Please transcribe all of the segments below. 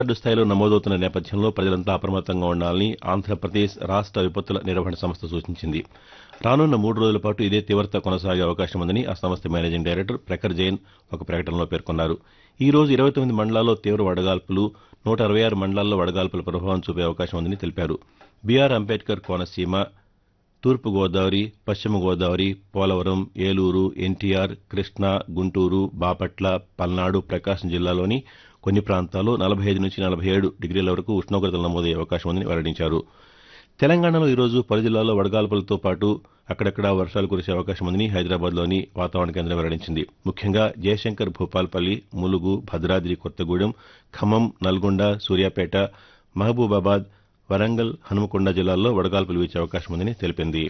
record స్థాయిలో నమోదవుతున్న నేపథ్యంలో ప్రజలంతా అప్రమత్తంగా ఉండాలని ఆంధ్రప్రదేశ్ రాష్ట విపత్తుల నిర్వహణ సంస్థ సూచించింది రానున్న మూడు రోజుల పాటు ఇదే తీవ్రత కొనసాగే అవకాశం ఉందని ఆ సంస్థ మేనేజింగ్ డైరెక్టర్ ప్రఖర్ జైన్ ఒక ప్రకటనలో పేర్కొన్నారు ఈ రోజు ఇరవై తొమ్మిది మండలాల్లో తీవ్ర వడగాల్పులు నూట అరవై ఆరు మండలాల్లో వడగాల్పుల ప్రభావం చూపే అవకాశం ఉందని తెలిపారు బీఆర్ అంబేద్కర్ కోనసీమ తూర్పు గోదావరి పశ్చిమ గోదావరి పోలవరం ఏలూరు ఎన్టీఆర్ కృష్ణా గుంటూరు బాపట్ల పల్నాడు ప్రకాశం జిల్లాలోని కొన్ని ప్రాంతాల్లో నలభై ఐదు నుంచి నలభై ఏడు డిగ్రీల వరకు ఉష్ణోగ్రతలు నమోదయ్యే అవకాశం ఉందని వెల్లడించారు తెలంగాణలో ఈరోజు పలు జిల్లాల్లో వడగాల్పులతో పాటు అక్కడక్కడా వర్షాలు కురిసే అవకాశం ఉందని హైదరాబాద్లోని వాతావరణ కేంద్రం వెల్లడించింది ముఖ్యంగా జయశంకర్ భూపాల్పల్లి ములుగు భద్రాద్రి కొత్తగూడెం ఖమ్మం నల్గొండ సూర్యాపేట మహబూబాబాద్ వరంగల్ హనుమకొండ జిల్లాల్లో వడగాల్పులు వీచే అవకాశం ఉందని తెలిపింది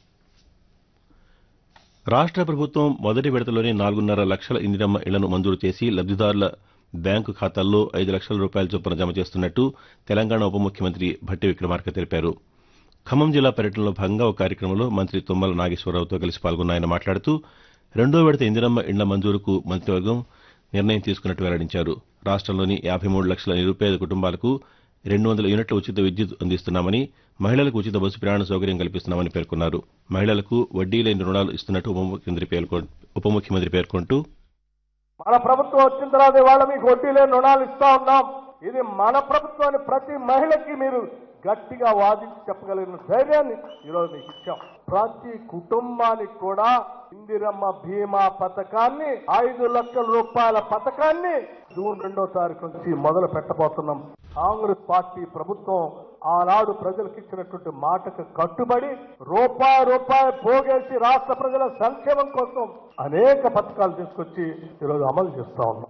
రాష్ట ప్రభుత్వం మొదటి విడతలోనే నాలుగున్నర లక్షల ఇందిరమ్మ ఇళ్లను మంజూరు చేసి లబ్దిదారుల బ్యాంకు ఖాతాల్లో ఐదు లక్షల రూపాయల చొప్పున జమ చేస్తున్నట్టు తెలంగాణ ఉప ముఖ్యమంత్రి భట్టి విక్రమార్క తెలిపారు ఖమ్మం జిల్లా పర్యటనలో భాగంగా ఒక కార్యక్రమంలో మంత్రి తుమ్మల నాగేశ్వరరావుతో కలిసి పాల్గొన్న ఆయన మాట్లాడుతూ రెండో విడత ఇందిరమ్మ ఇళ్ల మంజూరుకు మంత్రివర్గం నిర్ణయం తీసుకున్నట్టు వెల్లడించారు రాష్టంలోని యాభై మూడు లక్షల నిరుపేద కుటుంబాలకు రెండు వందల యూనిట్ల ఉచిత విద్యుత్ అందిస్తున్నామని మహిళలకు ఉచిత బస్సు ప్రయాణ సౌకర్యం కల్పిస్తున్నామని పేర్కొన్నారు మహిళలకు వడ్డీ లేని రుణాలు ఇస్తున్నట్టు ఉప ముఖ్యమంత్రి పేర్కొ- ఉప ముఖ్యమంత్రి పేర్కొంటూ మన ప్రభుత్వం వచ్చిన తర్వాత ఇవాళ మీకు వడ్డీ లేని రుణాలు ఇస్తా ఉన్నాం ఇది మన ప్రభుత్వాన్ని ప్రతి మహిళకి మీరు గట్టిగా వాదించి చెప్పగలిగిన ధైర్యాన్ని ఈరోజు మీకు ఇచ్చాం ప్రతి కుటుంబానికి కూడా ఇందిరమ్మ బీమా పథకాన్ని ఐదు లక్షల రూపాయల పథకాన్ని జూన్ రెండో తారీఖు నుంచి మొదలు పెట్టబోతున్నాం కాంగ్రెస్ పార్టీ ప్రభుత్వం ఆనాడు ప్రజలకు ఇచ్చినటువంటి మాటకు కట్టుబడి రూపాయి రూపాయి పోగేసి రాష్ట్ర ప్రజల సంక్షేమం కోసం అనేక పథకాలు తీసుకొచ్చి ఈరోజు అమలు చేస్తా ఉన్నాం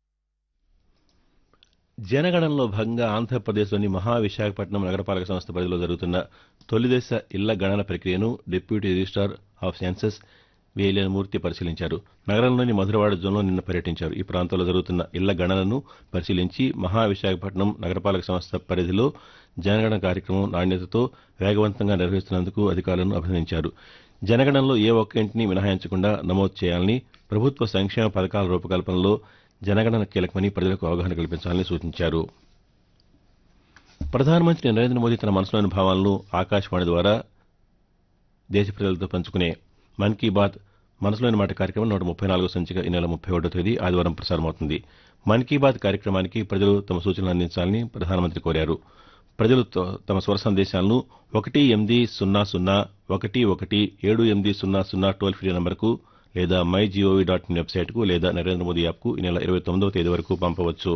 జనగణనలో భాగంగా ఆంధ్రప్రదేశ్లోని మహావిశాఖపట్నం నగరపాలక సంస్థ పరిధిలో జరుగుతున్న తొలిదశ ఇళ్ల గణన ప్రక్రియను deputy registrar of census Veleni Murthy పరిశీలించారు నగరంలోని మధురవాడ జోన్లో నిన్న పర్యటించారు ఈ ప్రాంతంలో జరుగుతున్న ఇళ్ల గణనను పరిశీలించి మహావిశాఖపట్నం నగరపాలక సంస్థ పరిధిలో జనగణన కార్యక్రమం నాణ్యతతో వేగవంతంగా నిర్వహిస్తున్నందుకు అధికారులను అభినందించారు జనగణనలో ఏ ఒక్క ఇంటిని మినహాయించకుండా నమోదు చేయాలని ప్రభుత్వ సంక్షేమ పథకాల రూపకల్పనలో జనగణన కీలకమని ప్రజలకు అవగాహన కల్పించాలని సూచించారు ప్రధానమంత్రి నరేంద్ర మోదీ తన మనసులోని భావాలను ఆకాశవాణి ద్వారా దేశ ప్రజలతో పంచుకునే మన్ కీ బాత్ మనసులోని మాట కార్యక్రమం నూట ముప్పై నాలుగో సంచిక ఈ నెల ముప్పై ఒకటో తేదీ ఆదివారం ప్రసారమవుతుంది మన్ కీ బాత్ కార్యక్రమానికి ప్రజలు తమ సూచనలు అందించాలని ప్రధానమంత్రి కోరారు ప్రజలు త- తమ స్వర సందేశాలను ఒకటి ఎనిమిది సున్నా సున్నా ఒకటి ఒకటి ఏడు ఎనిమిది సున్నా సున్నా టోల్ ఫ్రీ నంబర్కు లేదా మై జీఓవీ డాట్ ఇన్ వెబ్సైట్కు లేదా నరేంద్ర మోదీ యాప్కు ఈ నెల ఇరవై తొమ్మిదవ తేదీ వరకు పంపవచ్చు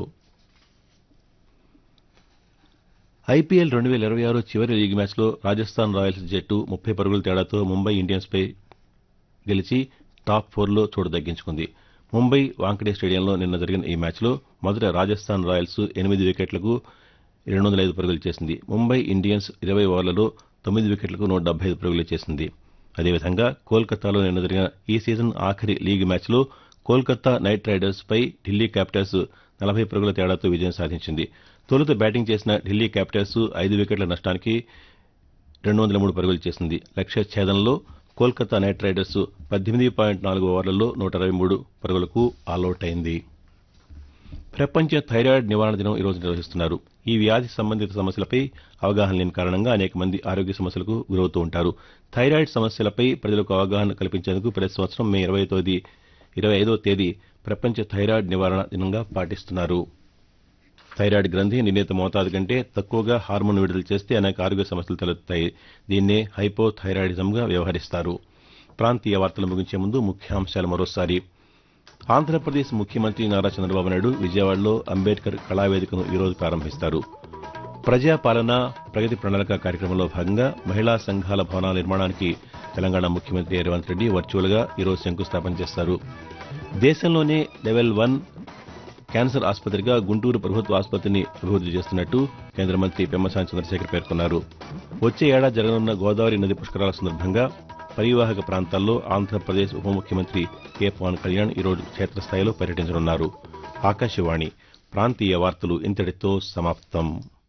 ఐపీఎల్ రెండు వేల ఇరవై ఆరు చివరి లీగ్ మ్యాచ్లో రాజస్థాన్ రాయల్స్ జట్టు ముప్పై పరుగుల తేడాతో ముంబై ఇండియన్స్పై గెలిచి టాప్ ఫోర్లో చోటు దక్కించుకుంది ముంబై వాంకడే స్టేడియంలో నిన్న జరిగిన ఈ మ్యాచ్లో మొదట రాజస్థాన్ రాయల్స్ ఎనిమిది వికెట్లకు రెండు వందల ఐదు పరుగులు చేసింది ముంబై ఇండియన్స్ ఇరవై ఓవర్లలో తొమ్మిది వికెట్లకు నూట డెబ్బై ఐదు పరుగులు చేసింది అదేవిధంగా కోల్కతాలో నిన్న జరిగిన ఈ సీజన్ ఆఖరి లీగ్ మ్యాచ్లో కోల్కతా నైట్ రైడర్స్ పై ఢిల్లీ క్యాపిటల్స్ నలభై పరుగుల తేడాతో విజయం సాధించింది తొలుత బ్యాటింగ్ చేసిన ఢిల్లీ క్యాపిటల్స్ ఐదు వికెట్ల నష్టానికి రెండు వందల మూడు పరుగులు చేసింది లక్ష్య ఛేదనలో కోల్కతా నైట్ రైడర్స్ పద్దెనిమిది పాయింట్ నాలుగు ఓవర్లలో నూట అరవై మూడు పరుగులకు ఆలౌట్ అయింది ప్రపంచ థైరాయిడ్ నివారణ దినం ఈరోజు నిర్వహిస్తున్నారు ఈ వ్యాధి సంబంధిత సమస్యలపై అవగాహన లేని కారణంగా అనేక మంది ఆరోగ్య సమస్యలకు గురవుతూ ఉంటారు థైరాయిడ్ సమస్యలపై ప్రజలకు అవగాహన కల్పించేందుకు ప్రతి సంవత్సరం మే ఇరవై తేదీ ఇరవై ఐదో తేదీ ప్రపంచ థైరాయిడ్ నివారణ దినంగా పాటిస్తున్నారు థైరాయిడ్ గ్రంథి నిర్ణీత మోతాదు కంటే తక్కువగా హార్మోన్ విడుదల చేస్తే అనేక ఆరోగ్య సమస్యలు తలెత్తాయి దీన్నే హైపోథైరాయిడిజంగా వ్యవహరిస్తారు ప్రాంతీయ వార్తలు ముగించే ముందు ముఖ్యాంశాలు మరోసారి ఆంధ్రప్రదేశ్ ముఖ్యమంత్రి నారా చంద్రబాబు నాయుడు విజయవాడలో అంబేద్కర్ కళావేదికను ఈరోజు ప్రారంభిస్తారు ప్రజాపాలన ప్రగతి ప్రణాళిక కార్యక్రమంలో భాగంగా మహిళా సంఘాల భవనాల నిర్మాణానికి తెలంగాణ ముఖ్యమంత్రి రేవంత్ రెడ్డి వర్చువల్గా ఈరోజు శంకుస్థాపన చేస్తారు దేశంలోనే లెవెల్ వన్ క్యాన్సర్ ఆసుపత్రిగా గుంటూరు ప్రభుత్వ ఆసుపత్రిని అభివృద్ది చేస్తున్నట్టు కేంద్ర మంత్రి పెమ్మసాని చంద్రశేఖర్ పేర్కొన్నారు వచ్చే ఏడాది జరగనున్న గోదావరి నది పుష్కరాల సందర్భంగా పరివాహక ప్రాంతాల్లో ఆంధ్రప్రదేశ్ ఉప ముఖ్యమంత్రి కె పవన్ కళ్యాణ్ ఈరోజు క్షేత్రస్థాయిలో పర్యటించనున్నారు ఆకాశవాణి ప్రాంతీయ వార్తలు ఇంతటితో సమాప్తం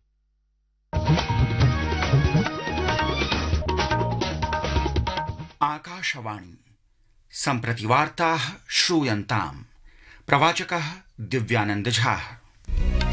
आकाशवाणी सम्प्रति वार्ताः श्रूयन्ताम् प्रवाचकः दिव्यानन्दझाः